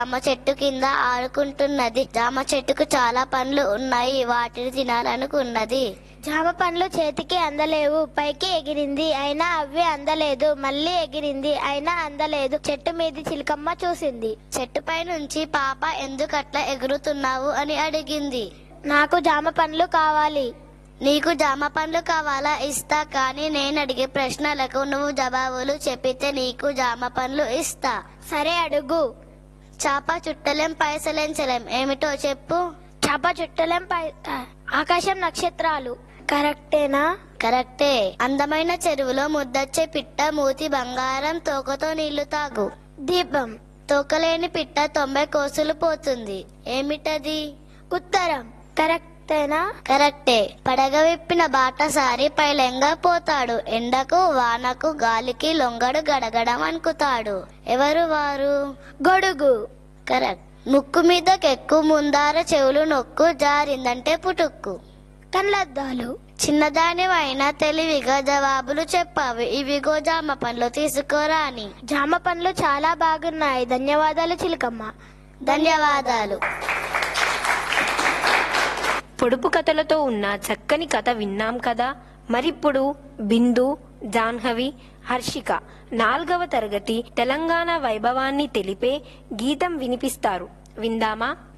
జామ చెట్టు కింద ఆడుకుంటున్నది జామ చెట్టుకు చాలా పండ్లు ఉన్నాయి వాటిని తినాలనుకున్నది జామ పండ్లు చేతికి అందలేవు పైకి ఎగిరింది అయినా అవి అందలేదు మళ్ళీ ఎగిరింది అయినా అందలేదు చెట్టు మీది చిలకమ్మ చూసింది చెట్టుపై నుంచి పాప ఎందుకట్లా ఎగురుతున్నావు అని అడిగింది నాకు జామ పండ్లు కావాలి నీకు జామ పండ్లు కావాలా ఇస్తా కానీ నేను అడిగే ప్రశ్నలకు నువ్వు జవాబులు చెప్పితే నీకు జామ పండ్లు ఇస్తా సరే అడుగు చాప చుట్టలేం పైసలేంచలేం ఏమిటో చెప్పు చాప చుట్టలేం పై ఆ, ఆకాశం నక్షత్రాలు కరెక్టేనా కరెక్టే అందమైన చెరువులో ముద్దచ్చే పిట్ట మూతి బంగారం తోకతో నీళ్లు తాగు దీపం తోకలేని పిట్ట తొంభై కోసులు పోతుంది ఏమిటది ఉత్తరం కరెక్టేనా కరెక్టే పడగ విప్పిన బాటసారి పైలెంగా పోతాడు ఎండకు వానకు గాలికి లొంగడు గడగడం అనుకుతాడు ఎవరు వారు గొడుగు కరెక్ట్ ముక్కు మీద కెక్కు ముందార చెవులు నొక్కు జారిందంటే పుటుక్కు కళ్ళద్దాలు చిన్నదానివైనా తెలివిగా జవాబులు చెప్పావు ఇవిగో జామ పండ్లు తీసుకోరా అని జామ పండ్లు చాలా బాగున్నాయి ధన్యవాదాలు చిలకమ్మ ధన్యవాదాలు పొడుపు కథలతో ఉన్న చక్కని కథ విన్నాం కదా మరిప్పుడు బిందు జాహ్నవి హర్షిక నాల్గవ తరగతి తెలంగాణ వైభవాన్ని తెలిపే గీతం వినిపిస్తారు విందామా